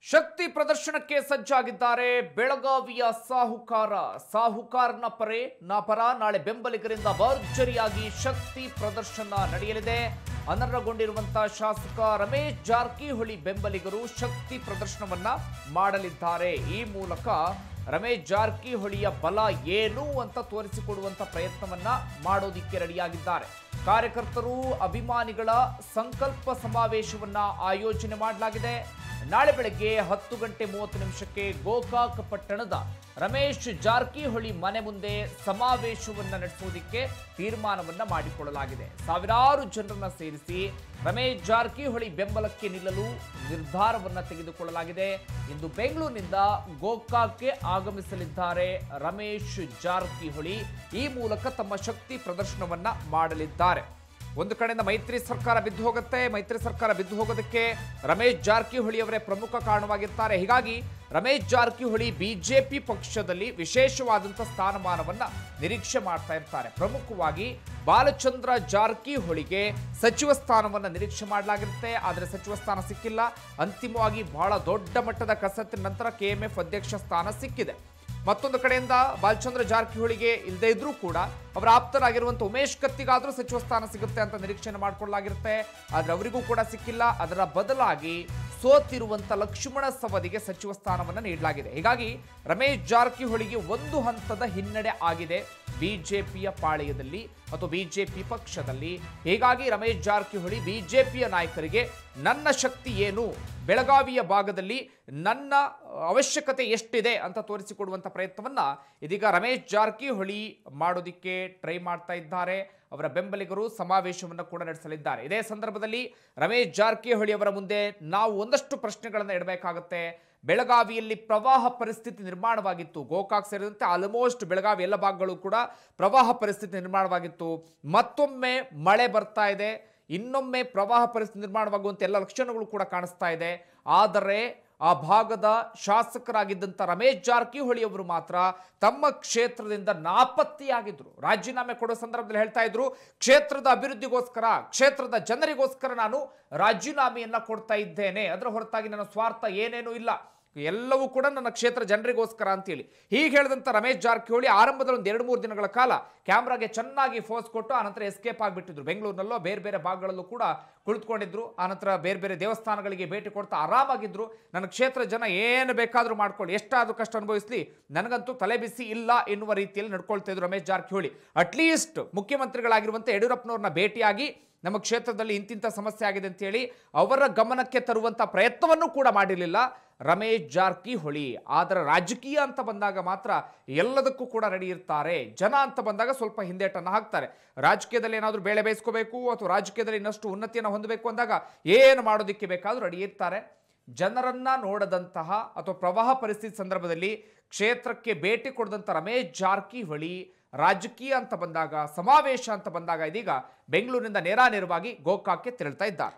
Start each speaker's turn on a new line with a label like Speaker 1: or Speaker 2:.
Speaker 1: ಶಕ್ತಿ ಪ್ರದರ್ಶನಕ್ಕೆ ಸಜ್ಜಾಗಿದ್ದಾರೆ ಬೆಳಗಾವಿಯ ಸಾಹುಕಾರ ಸಾಹುಕಾರನ ಪರೆ ನಾ ಪರ ನಾಳೆ ಬೆಂಬಲಿಗರಿಂದ ಭರ್ಜರಿಯಾಗಿ ಶಕ್ತಿ ಪ್ರದರ್ಶನ ನಡೆಯಲಿದೆ ಅನರ್ಹಗೊಂಡಿರುವಂತಹ ಶಾಸಕ ರಮೇಶ್ ಜಾರಕಿಹೊಳಿ ಬೆಂಬಲಿಗರು ಶಕ್ತಿ ಪ್ರದರ್ಶನವನ್ನ ಮಾಡಲಿದ್ದಾರೆ ಈ ಮೂಲಕ ರಮೇಶ್ ಜಾರಕಿಹೊಳಿಯ ಬಲ ಏನು ಅಂತ ತೋರಿಸಿಕೊಡುವಂತ ಪ್ರಯತ್ನವನ್ನ ಮಾಡೋದಿಕ್ಕೆ ರೆಡಿಯಾಗಿದ್ದಾರೆ ಕಾರ್ಯಕರ್ತರು ಅಭಿಮಾನಿಗಳ ಸಂಕಲ್ಪ ಸಮಾವೇಶವನ್ನ ಆಯೋಜನೆ ಮಾಡಲಾಗಿದೆ ನಾಳೆ ಬೆಳಗ್ಗೆ ಹತ್ತು ಗಂಟೆ ಮೂವತ್ತು ನಿಮಿಷಕ್ಕೆ ಗೋಕಾಕ್ ಪಟ್ಟಣದ ರಮೇಶ್ ಜಾರಕಿಹೊಳಿ ಮನೆ ಮುಂದೆ ಸಮಾವೇಶವನ್ನ ನಡೆಸುವುದಕ್ಕೆ ತೀರ್ಮಾನವನ್ನ ಮಾಡಿಕೊಳ್ಳಲಾಗಿದೆ ಸಾವಿರಾರು ಜನರನ್ನ ಸೇರಿಸಿ ರಮೇಶ್ ಜಾರಕಿಹೊಳಿ ಬೆಂಬಲಕ್ಕೆ ನಿಲ್ಲಲು ನಿರ್ಧಾರವನ್ನ ತೆಗೆದುಕೊಳ್ಳಲಾಗಿದೆ ಇಂದು ಬೆಂಗಳೂರಿನಿಂದ ಗೋಕಾಕ್ಗೆ ಆಗಮಿಸಲಿದ್ದಾರೆ ರಮೇಶ್ ಜಾರಕಿಹೊಳಿ ಈ ಮೂಲಕ ತಮ್ಮ ಶಕ್ತಿ ಪ್ರದರ್ಶನವನ್ನ ಮಾಡಲಿದ್ದಾರೆ ಒಂದು ಕಡೆಯಿಂದ ಮೈತ್ರಿ ಸರ್ಕಾರ ಬಿದ್ದು ಹೋಗುತ್ತೆ ಮೈತ್ರಿ ಸರ್ಕಾರ ಬಿದ್ದು ಹೋಗೋದಕ್ಕೆ ರಮೇಶ್ ಜಾರಕಿಹೊಳಿ ಅವರೇ ಪ್ರಮುಖ ಕಾರಣವಾಗಿರ್ತಾರೆ ಹೀಗಾಗಿ ರಮೇಶ್ ಜಾರಕಿಹೊಳಿ ಬಿಜೆಪಿ ಪಕ್ಷದಲ್ಲಿ ವಿಶೇಷವಾದಂಥ ಸ್ಥಾನಮಾನವನ್ನ ನಿರೀಕ್ಷೆ ಮಾಡ್ತಾ ಇರ್ತಾರೆ ಪ್ರಮುಖವಾಗಿ ಬಾಲಚಂದ್ರ ಜಾರಕಿಹೊಳಿಗೆ ಸಚಿವ ಸ್ಥಾನವನ್ನ ನಿರೀಕ್ಷೆ ಮಾಡಲಾಗಿರುತ್ತೆ ಆದರೆ ಸಚಿವ ಸ್ಥಾನ ಸಿಕ್ಕಿಲ್ಲ ಅಂತಿಮವಾಗಿ ಬಹಳ ದೊಡ್ಡ ಮಟ್ಟದ ಕಸರತ್ತಿನ ನಂತರ ಕೆಎಂಎಫ್ ಅಧ್ಯಕ್ಷ ಸ್ಥಾನ ಸಿಕ್ಕಿದೆ ಮತ್ತೊಂದು ಕಡೆಯಿಂದ ಬಾಲಚಂದ್ರ ಜಾರಕಿಹೊಳಿಗೆ ಇಲ್ಲದೇ ಇದ್ರೂ ಕೂಡ ಅವರ ಆಪ್ತರಾಗಿರುವಂಥ ಉಮೇಶ್ ಕತ್ತಿಗಾದ್ರೂ ಸಚಿವ ಸ್ಥಾನ ಸಿಗುತ್ತೆ ಅಂತ ನಿರೀಕ್ಷೆಯನ್ನು ಮಾಡಿಕೊಳ್ಳಲಾಗಿರುತ್ತೆ ಆದರೆ ಅವರಿಗೂ ಕೂಡ ಸಿಕ್ಕಿಲ್ಲ ಅದರ ಬದಲಾಗಿ ಸೋತಿರುವಂಥ ಲಕ್ಷ್ಮಣ ಸವದಿಗೆ ಸಚಿವ ಸ್ಥಾನವನ್ನು ನೀಡಲಾಗಿದೆ ಹೀಗಾಗಿ ರಮೇಶ್ ಜಾರಕಿಹೊಳಿಗೆ ಒಂದು ಹಂತದ ಹಿನ್ನಡೆ ಆಗಿದೆ ಬಿಜೆಪಿಯ ಪಾಳೆಯದಲ್ಲಿ ಅಥವಾ ಬಿಜೆಪಿ ಪಕ್ಷದಲ್ಲಿ ಹೀಗಾಗಿ ರಮೇಶ್ ಜಾರಕಿಹೊಳಿ ಬಿಜೆಪಿಯ ನಾಯಕರಿಗೆ ನನ್ನ ಶಕ್ತಿ ಏನು ಬೆಳಗಾವಿಯ ಭಾಗದಲ್ಲಿ ನನ್ನ ಅವಶ್ಯಕತೆ ಎಷ್ಟಿದೆ ಅಂತ ತೋರಿಸಿಕೊಡುವಂಥ ಪ್ರಯತ್ನವನ್ನ ಇದೀಗ ರಮೇಶ್ ಜಾರಕಿಹೊಳಿ ಮಾಡೋದಿಕ್ಕೆ ಟ್ರೈ ಮಾಡ್ತಾ ಇದ್ದಾರೆ ಅವರ ಬೆಂಬಲಿಗರು ಸಮಾವೇಶವನ್ನು ಕೂಡ ನಡೆಸಲಿದ್ದಾರೆ ಇದೇ ಸಂದರ್ಭದಲ್ಲಿ ರಮೇಶ್ ಜಾರಕಿಹೊಳಿ ಅವರ ಮುಂದೆ ನಾವು ಒಂದಷ್ಟು ಪ್ರಶ್ನೆಗಳನ್ನು ಇಡಬೇಕಾಗುತ್ತೆ ಬೆಳಗಾವಿಯಲ್ಲಿ ಪ್ರವಾಹ ಪರಿಸ್ಥಿತಿ ನಿರ್ಮಾಣವಾಗಿತ್ತು ಗೋಕಾಕ್ ಸೇರಿದಂತೆ ಆಲ್ಮೋಸ್ಟ್ ಬೆಳಗಾವಿ ಎಲ್ಲ ಭಾಗಗಳು ಕೂಡ ಪ್ರವಾಹ ಪರಿಸ್ಥಿತಿ ನಿರ್ಮಾಣವಾಗಿತ್ತು ಮತ್ತೊಮ್ಮೆ ಮಳೆ ಬರ್ತಾ ಇದೆ ಇನ್ನೊಮ್ಮೆ ಪ್ರವಾಹ ಪರಿಸ್ಥಿತಿ ನಿರ್ಮಾಣವಾಗುವಂಥ ಎಲ್ಲ ಲಕ್ಷಣಗಳು ಕೂಡ ಕಾಣಿಸ್ತಾ ಇದೆ ಆದರೆ ಆ ಭಾಗದ ಶಾಸಕರಾಗಿದ್ದಂಥ ರಮೇಶ್ ಜಾರಕಿಹೊಳಿ ಅವರು ಮಾತ್ರ ತಮ್ಮ ಕ್ಷೇತ್ರದಿಂದ ನಾಪತ್ತೆಯಾಗಿದ್ರು ರಾಜೀನಾಮೆ ಕೊಡೋ ಸಂದರ್ಭದಲ್ಲಿ ಹೇಳ್ತಾ ಇದ್ರು ಕ್ಷೇತ್ರದ ಅಭಿವೃದ್ಧಿಗೋಸ್ಕರ ಕ್ಷೇತ್ರದ ಜನರಿಗೋಸ್ಕರ ನಾನು ರಾಜೀನಾಮೆಯನ್ನ ಕೊಡ್ತಾ ಇದ್ದೇನೆ ಅದರ ಹೊರತಾಗಿ ನನ್ನ ಸ್ವಾರ್ಥ ಏನೇನೂ ಇಲ್ಲ ಎಲ್ಲವೂ ಕೂಡ ನನ್ನ ಕ್ಷೇತ್ರ ಜನರಿಗೋಸ್ಕರ ಅಂತೇಳಿ ಹೀಗೆ ಹೇಳಿದಂಥ ರಮೇಶ್ ಜಾರಕಿಹೊಳಿ ಆರಂಭದಲ್ಲಿ ಒಂದು ಎರಡು ಮೂರು ದಿನಗಳ ಕಾಲ ಕ್ಯಾಮ್ರಾಗೆ ಚೆನ್ನಾಗಿ ಫೋಸ್ ಕೊಟ್ಟು ಆನಂತರ ಎಸ್ಕೇಪ್ ಆಗಿಬಿಟ್ಟಿದ್ರು ಬೆಂಗಳೂರಿನಲ್ಲೋ ಬೇರೆ ಬೇರೆ ಭಾಗಗಳಲ್ಲೂ ಕೂಡ ಕುಳಿತುಕೊಂಡಿದ್ರು ಆನಂತರ ಬೇರೆ ಬೇರೆ ದೇವಸ್ಥಾನಗಳಿಗೆ ಭೇಟಿ ಕೊಡ್ತಾ ಆರಾಮಾಗಿದ್ರು ನನ್ನ ಕ್ಷೇತ್ರ ಜನ ಏನು ಬೇಕಾದರೂ ಮಾಡ್ಕೊಳ್ಳಿ ಎಷ್ಟಾದರೂ ಕಷ್ಟ ಅನುಭವಿಸಲಿ ನನಗಂತೂ ತಲೆ ಬಿಸಿ ಇಲ್ಲ ಎನ್ನುವ ರೀತಿಯಲ್ಲಿ ನಡ್ಕೊಳ್ತಾ ಇದ್ರು ರಮೇಶ್ ಜಾರಕಿಹೊಳಿ ಅಟ್ಲೀಸ್ಟ್ ಮುಖ್ಯಮಂತ್ರಿಗಳಾಗಿರುವಂಥ ಯಡಿಯೂರಪ್ಪನವ್ರನ್ನ ಭೇಟಿಯಾಗಿ ನಮ್ಮ ಕ್ಷೇತ್ರದಲ್ಲಿ ಇಂತಿಂಥ ಸಮಸ್ಯೆ ಆಗಿದೆ ಅಂತೇಳಿ ಅವರ ಗಮನಕ್ಕೆ ತರುವಂಥ ಪ್ರಯತ್ನವನ್ನು ಕೂಡ ಮಾಡಿರಲಿಲ್ಲ ರಮೇಶ್ ಜಾರಕಿಹೊಳಿ ಆದರೆ ರಾಜಕೀಯ ಅಂತ ಬಂದಾಗ ಮಾತ್ರ ಎಲ್ಲದಕ್ಕೂ ಕೂಡ ರೆಡಿ ಇರ್ತಾರೆ ಜನ ಅಂತ ಬಂದಾಗ ಸ್ವಲ್ಪ ಹಿಂದೇಟನ್ನು ಹಾಕ್ತಾರೆ ರಾಜಕೀಯದಲ್ಲಿ ಏನಾದರೂ ಬೇಳೆ ಬೇಯಿಸ್ಕೋಬೇಕು ಅಥವಾ ರಾಜಕೀಯದಲ್ಲಿ ಇನ್ನಷ್ಟು ಉನ್ನತಿಯನ್ನು ಹೊಂದಬೇಕು ಅಂದಾಗ ಏನು ಮಾಡೋದಕ್ಕೆ ಬೇಕಾದರೂ ರೆಡಿ ಇರ್ತಾರೆ ಜನರನ್ನ ನೋಡದಂತಹ ಅಥವಾ ಪ್ರವಾಹ ಪರಿಸ್ಥಿತಿ ಸಂದರ್ಭದಲ್ಲಿ ಕ್ಷೇತ್ರಕ್ಕೆ ಭೇಟಿ ಕೊಡದಂಥ ರಮೇಶ್ ಜಾರಕಿಹೊಳಿ ರಾಜಕೀಯ ಅಂತ ಬಂದಾಗ ಸಮಾವೇಶ ಅಂತ ಬಂದಾಗ ಇದೀಗ ಬೆಂಗಳೂರಿನಿಂದ ನೇರಾನೇರವಾಗಿ ಗೋಕಾಕ್ಗೆ ತೆರಳ್ತಾ ಇದ್ದಾರೆ